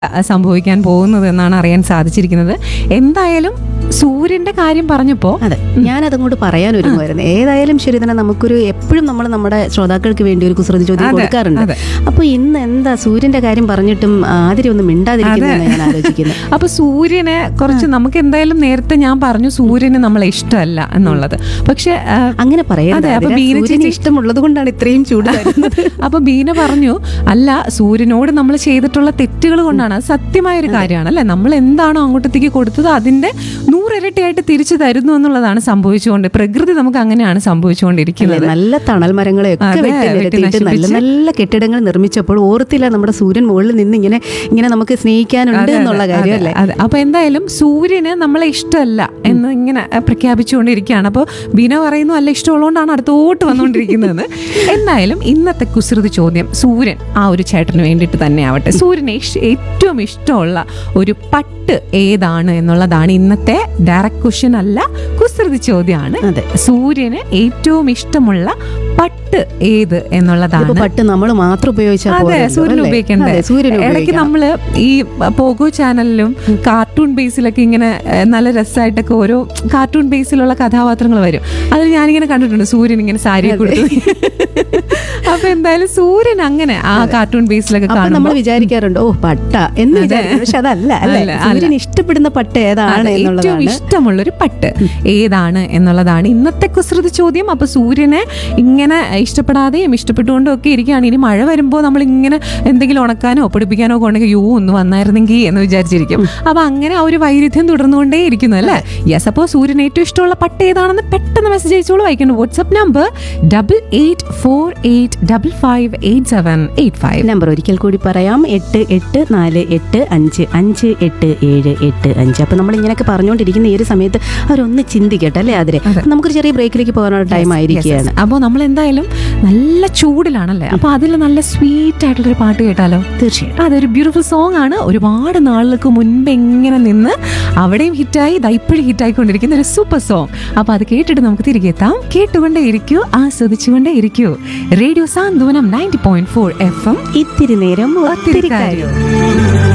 അഹ് സംഭവിക്കാൻ പോകുന്നത് എന്നാണ് അറിയാൻ സാധിച്ചിരിക്കുന്നത് എന്തായാലും സൂര്യന്റെ കാര്യം പറഞ്ഞപ്പോ അതെ ഞാൻ അതങ്ങോട്ട് പറയാൻ ഒരുങ്ങുമായിരുന്നു ഏതായാലും ശരി തന്നെ നമുക്കൊരു എപ്പോഴും നമ്മൾ നമ്മുടെ ശ്രോതാക്കൾക്ക് വേണ്ടി ഒരു കുസൃതി ചോദ്യം അതെ, കൊടുക്കാറുണ്ട് അതെ. അപ്പൊ ഇന്ന് എന്താ സൂര്യന്റെ കാര്യം പറഞ്ഞിട്ടും ആതിരി ഒന്നും മിണ്ടാതിരിക്കുന്നതാണ് ഞാൻ ആലോചിക്കുന്നത് അപ്പൊ സൂര്യനെ കുറച്ച് നമുക്ക് എന്തായാലും നേരത്തെ ഞാൻ പറഞ്ഞു സൂര്യന് നമ്മളെ ഇഷ്ടമല്ല എന്നുള്ളത് പക്ഷെ ആ, അങ്ങനെ പറയരുത് അതെ, അപ്പൊ ആതിര. ബീന സൂര്യന് ചേച്ചി- ഇഷ്ടമുള്ളത് കൊണ്ടാണ് ഇത്രയും ചൂട് വരുന്നത് അപ്പൊ ബീന പറഞ്ഞു അല്ല സൂര്യനോട് നമ്മൾ ചെയ്തിട്ടുള്ള തെറ്റുകൾ കൊണ്ടാണ് അത് സത്യമായ ഒരു കാര്യമാണ് അല്ലെ നമ്മൾ എന്താണോ അങ്ങോട്ടത്തേക്ക് കൊടുത്തത് അതിന്റെ നൂറിരട്ടിയായിട്ട് തിരിച്ചു തരുന്നു എന്നുള്ളതാണ് സംഭവിച്ചുകൊണ്ട് പ്രകൃതി നമുക്ക് അങ്ങനെയാണ് സംഭവിച്ചുകൊണ്ടിരിക്കുന്നത് നല്ല തണൽ മരങ്ങളെയൊക്കെ അതെ, വെട്ടി വെട്ടി നിരത്തിയിട്ട് നല്ല നശിപ്പിച്ച്. നല്ല കെട്ടിടങ്ങൾ നിർമ്മിച്ചപ്പോൾ ഓർത്തില്ല നമ്മുടെ സൂര്യൻ മുകളിൽ നിന്ന് ഇങ്ങനെ ഇങ്ങനെ നമുക്ക് സ്നേഹിക്കാനുണ്ട് അതെ, എന്നുള്ള അതെ, കാര്യം അതെ, അല്ലേ അതെ അപ്പൊ എന്തായാലും സൂര്യന് നമ്മളെ ഇഷ്ടമല്ല എന്ന് ഇങ്ങനെ അഹ്, പ്രഖ്യാപിച്ചുകൊണ്ടിരിക്കുകയാണ് അപ്പോൾ ബീന പറയുന്നു അല്ല ഇഷ്ടമുള്ളതുകൊണ്ടാണ് അടുത്തോട്ട് വന്നുകൊണ്ടിരിക്കുന്നത് എന്തായാലും ഇന്നത്തെ കുസൃതി ചോദ്യം സൂര്യൻ ആ ഒരു ചേട്ടന് വേണ്ടിയിട്ട് തന്നെ ആവട്ടെ സൂര്യന് ഇഷ്- ഏറ്റവും ഇഷ്ടമുള്ള ഒരു പട്ട് ഏതാണ് എന്നുള്ളതാണ് ഇന്നത്തെ ഡയറക്റ്റ് ക്വസ്റ്റ്യൻ അല്ല കുസൃതി ചോദ്യമാണ് അതെ സൂര്യന് ഏറ്റവും ഇഷ്ടമുള്ള പട്ട് ഏത് എന്നുള്ളതാണ് ഇതിപ്പോ പട്ട് നമ്മൾ മാത്രം ഉപയോഗിച്ചാൽ അതെ പോരല്ലോ, സൂര്യൻ അല്ലേ? ഉപയോഗിക്കണ്ടേ അതെ, സൂര്യൻ ഇടയ്ക്ക് ഉപയോഗിക്കണം. നമ്മള് ഈ പോഗോ ചാനലിലും കാർട്ടൂൺ ബേസിലൊക്കെ ഇങ്ങനെ ഏഹ്, നല്ല രസമായിട്ടൊക്കെ ഓരോ കാർട്ടൂൺ ബേസിലുള്ള കഥാപാത്രങ്ങൾ വരും അതിൽ ഞാനിങ്ങനെ കണ്ടിട്ടുണ്ട് സൂര്യൻ ഇങ്ങനെ സാരി കൊടുത്തു അപ്പൊ എന്തായാലും സൂര്യൻ അങ്ങനെ ആ കാർട്ടൂൺ ബേസിലൊക്കെ അപ്പൊ നമ്മൾ കാണുമ്പോൾ വിചാരിക്കാറുണ്ട് ഓ പട്ട എന്ന് വിചാരിക്കും പക്ഷെ അതല്ല അല്ലേ അല്ല, അല്ല. സൂര്യൻ ഇഷ്ടപ്പെടുന്ന പട്ട് ഏതാണ് അതെ, ഏറ്റവും എന്നുള്ളതാണ് ഇഷ്ടമുള്ള ഒരു പട്ട് ഏതാണ് എന്നുള്ളതാണ് ഇന്നത്തെ കുസൃതി ചോദ്യം അപ്പൊ സൂര്യനെ ഇങ്ങനെ ഇഷ്ടപ്പെടാതെയും ഇഷ്ടപ്പെട്ടുകൊണ്ടും ഒക്കെ ഇരിക്കുകയാണ് ഇനി മഴ വരുമ്പോൾ നമ്മൾ ഇങ്ങനെ എന്തെങ്കിലും ഉണക്കാനോ പൊടിപ്പിക്കാനോ ഒക്കെ ഉണ്ടെങ്കിൽ യോ ഒന്ന് വന്നായിരുന്നെങ്കിൽ എന്ന് വിചാരിച്ചിരിക്കും അപ്പൊ അങ്ങനെ ആ ഒരു വൈരുദ്ധ്യം തുടർന്നുകൊണ്ടേ ഇരിക്കുന്നു അല്ലേ യെസ് അപ്പോൾ സൂര്യൻ ഏറ്റവും ഇഷ്ടമുള്ള പട്ട് ഏതാണെന്ന് പെട്ടെന്ന് മെസ്സേജ് അയച്ചോളൂ വായിക്കുന്നു WhatsApp number double eight four eight double five eight seven eight five number ഒരിക്കൽ കൂടി പറയാം എട്ട് എട്ട് നാല് എട്ട് അഞ്ച് അഞ്ച് എട്ട് ഏഴ് എട്ട് അഞ്ച് അപ്പൊ നമ്മൾ ഇങ്ങനെയൊക്കെ പറഞ്ഞുകൊണ്ടിരിക്കുന്ന ഈ ഒരു സമയത്ത് അവരൊന്ന് ചിന്തിക്കട്ടെ അല്ലേ അതിരെ നമുക്കൊരു ചെറിയ ബ്രേക്കിലേക്ക് പോകാനുള്ള ടൈം ആയിരിക്കുകയാണ് അപ്പോൾ നമ്മൾ എന്തായാലും നല്ല ചൂടിലാണല്ലേ അപ്പൊ അതിൽ നല്ല സ്വീറ്റ് ആയിട്ടുള്ള ഒരു പാട്ട് കേട്ടാലോ തീർച്ചയായും അതൊരു ബ്യൂട്ടിഫുൾ സോങ് ആണ് ഒരുപാട് നാളുകൾക്ക് മുൻപ് എങ്ങനെ നിന്ന് അവിടെയും ഹിറ്റായി ദാ ഇപ്പോഴും ഹിറ്റായിക്കൊണ്ടിരിക്കുന്ന ഒരു സൂപ്പർ സോങ് അപ്പൊ അത് കേട്ടിട്ട് നമുക്ക് തിരികെ എത്താം കേട്ടുകൊണ്ടേ ഇരിക്കൂ ആസ്വദിച്ചുകൊണ്ടേ ഇരിക്കൂ radio Santhwanam ninety point four FM എം ഇത്തിരി നേരം ഒത്തിരി ഒത്തിരി കാര്യം കാര്യം